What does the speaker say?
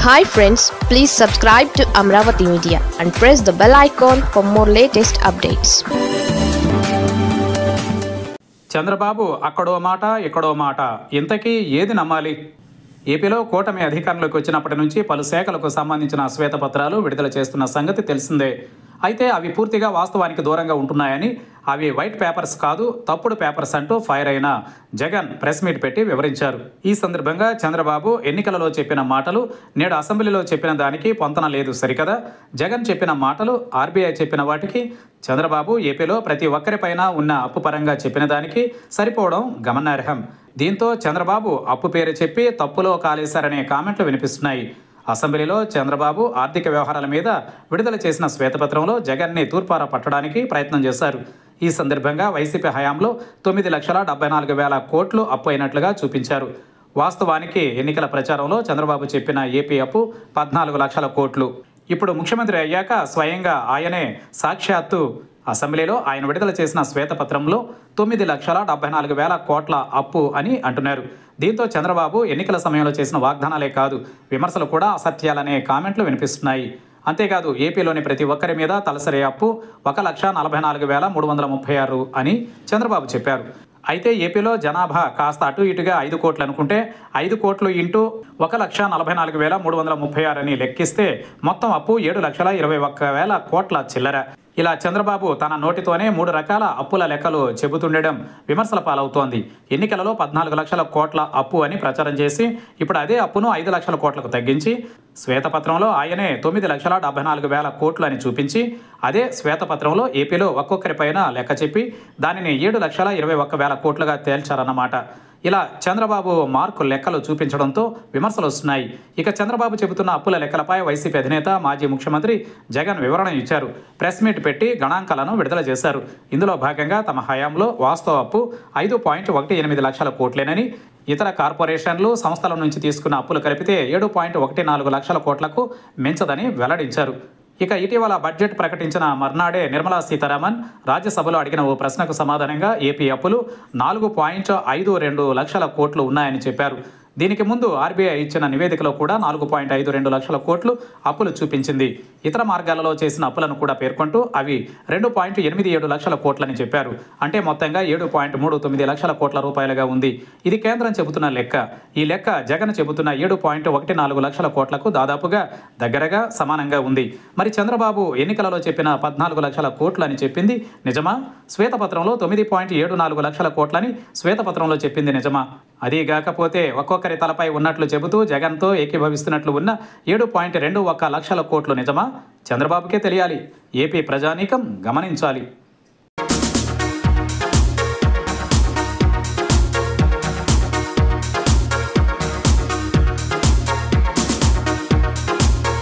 hi friends please subscribe to Amaravati media and press the bell icon for more latest updates Chandrababu అక్కడో మాట ఇక్కడో మాట ఇంతకీ ఏది నమ్మాలి ఏపీలో కూటమి అధికారంలోకి వచ్చినప్పటి నుంచి పలు శాఖలకు సంబంధించిన శ్వేతపత్రాలు విడుదల చేస్తున్న సంగతి తెలిసిందే అయితే అవి పూర్తిగా వాస్తవానికి దూరంగా ఉంటున్నాయని అవి వైట్ పేపర్స్ కాదు తప్పుడు పేపర్స్ అంటూ ఫైర్ అయిన జగన్ ప్రెస్ మీట్ పెట్టి వివరించారు ఈ సందర్భంగా చంద్రబాబు ఎన్నికలలో చెప్పిన మాటలు నేడు అసెంబ్లీలో చెప్పిన దానికి పొంతన లేదు సరికదా జగన్ చెప్పిన మాటలు ఆర్బీఐ చెప్పిన వాటికి చంద్రబాబు ఏపీలో ప్రతి ఒక్కరిపైన ఉన్న అప్పు పరంగా చెప్పిన దానికి సరిపోవడం గమనార్హం దీంతో చంద్రబాబు అప్పు పేరు చెప్పి తప్పులో కాలేశారనే కామెంట్లు వినిపిస్తున్నాయి అసెంబ్లీలో చంద్రబాబు ఆర్థిక వ్యవహారాల మీద విడుదల చేసిన శ్వేతపత్రంలో జగన్ని తూర్పార పట్టడానికి ప్రయత్నం చేశారు ఈ సందర్భంగా వైసీపీ హయాంలో తొమ్మిది లక్షల డెబ్బై నాలుగు వేల కోట్లు అప్పు అయినట్లుగా చూపించారు వాస్తవానికి ఎన్నికల ప్రచారంలో చంద్రబాబు చెప్పిన ఏపీ అప్పు పద్నాలుగు లక్షల కోట్లు ఇప్పుడు ముఖ్యమంత్రి అయ్యాక స్వయంగా ఆయనే సాక్షాత్తు అసెంబ్లీలో ఆయన విడుదల చేసిన శ్వేతపత్రంలో తొమ్మిది లక్షల డెబ్బై నాలుగు వేల కోట్ల అప్పు అని అంటున్నారు దీంతో చంద్రబాబు ఎన్నికల సమయంలో చేసిన వాగ్దానాలే కాదు విమర్శలు కూడా అసత్యాలనే కామెంట్లు వినిపిస్తున్నాయి అంతేకాదు ఏపీలోని ప్రతి ఒక్కరి మీద తలసరి అప్పు ఒక లక్ష నలభై నాలుగు వేల మూడు వందల ముప్పై ఆరు అని చంద్రబాబు చెప్పారు అయితే ఏపీలో జనాభా కాస్త అటు ఇటుగా ఐదు కోట్లు అనుకుంటే ఐదు కోట్లు ఇంటూ ఒక లక్ష నలభై నాలుగు వేల మూడు వందల ముప్పై ఆరు అని లెక్కిస్తే మొత్తం అప్పు ఏడు లక్షల ఇరవై ఒక్క వేల కోట్ల చిల్లర ఇలా చంద్రబాబు తన నోటితోనే మూడు రకాల అప్పుల లెక్కలు చెబుతుండడం విమర్శల పాలవుతోంది ఎన్నికలలో పద్నాలుగు లక్షల కోట్ల అప్పు అని ప్రచారం చేసి ఇప్పుడు అదే అప్పును ఐదు లక్షల కోట్లకు తగ్గించి శ్వేతపత్రంలో ఆయనే తొమ్మిది లక్షల డెబ్బై నాలుగు వేల కోట్లు అని చూపించి అదే శ్వేతపత్రంలో ఏపీలో ఒక్కొక్కరిపైన లెక్క చెప్పి దానిని ఏడు లక్షల ఇరవై ఒక్క వేల కోట్లుగా తేల్చారన్నమాట ఇలా చంద్రబాబు మార్కు లెక్కలు చూపించడంతో విమర్శలు వస్తున్నాయి ఇక చంద్రబాబు చెబుతున్న అప్పుల లెక్కలపై వైసీపీ అధినేత మాజీ ముఖ్యమంత్రి జగన్ వివరణ ఇచ్చారు ప్రెస్ మీట్ పెట్టి గణాంకాలను విడుదల చేశారు ఇందులో భాగంగా తమ హయాంలో వాస్తవ అప్పు ఐదు పాయింట్ ఒకటి ఎనిమిది లక్షల కోట్లేనని ఇతర కార్పొరేషన్లు సంస్థల నుంచి తీసుకున్న అప్పులు కలిపితే ఏడు పాయింట్ ఒకటి నాలుగు లక్షల కోట్లకు మించదని వెల్లడించారు ఇక ఇటీవల బడ్జెట్ ప్రకటించిన మర్నాడే నిర్మలా సీతారామన్ రాజ్యసభలో అడిగిన ఓ ప్రశ్నకు సమాధానంగా ఏపీ అప్పులు నాలుగు పాయింట్ ఐదు రెండు లక్షల కోట్లు ఉన్నాయని చెప్పారు దీనికి ముందు ఆర్బీఐ ఇచ్చిన నివేదికలో కూడా నాలుగు పాయింట్ ఐదు రెండు లక్షల కోట్లు అప్పులు చూపించింది ఇతర మార్గాలలో చేసిన అప్పులను కూడా పేర్కొంటూ అవి రెండు పాయింట్ ఎనిమిది ఏడు లక్షల కోట్లని చెప్పారు అంటే మొత్తంగా ఏడు పాయింట్ మూడు తొమ్మిది లక్షల కోట్ల రూపాయలుగా ఉంది ఇది కేంద్రం చెబుతున్న లెక్క ఈ లెక్క జగన్ చెబుతున్న ఏడు పాయింట్ ఒకటి నాలుగు లక్షల కోట్లకు దాదాపుగా దగ్గరగా సమానంగా ఉంది మరి చంద్రబాబు ఎన్నికలలో చెప్పిన పద్నాలుగు లక్షల కోట్లు అని చెప్పింది నిజమా శ్వేతపత్రంలో తొమ్మిది పాయింట్ ఏడు నాలుగు లక్షల కోట్లని శ్వేతపత్రంలో చెప్పింది నిజమా అదీ కాకపోతే ఒక్కొక్కరి తలపై ఉన్నట్లు చెబుతూ జగన్తో ఏకీభవిస్తున్నట్లు ఉన్న ఏడు పాయింట్ రెండు ఒక్క లక్షల కోట్లు నిజమా చంద్రబాబుకే తెలియాలి ఏపీ ప్రజానీకం గమనించాలి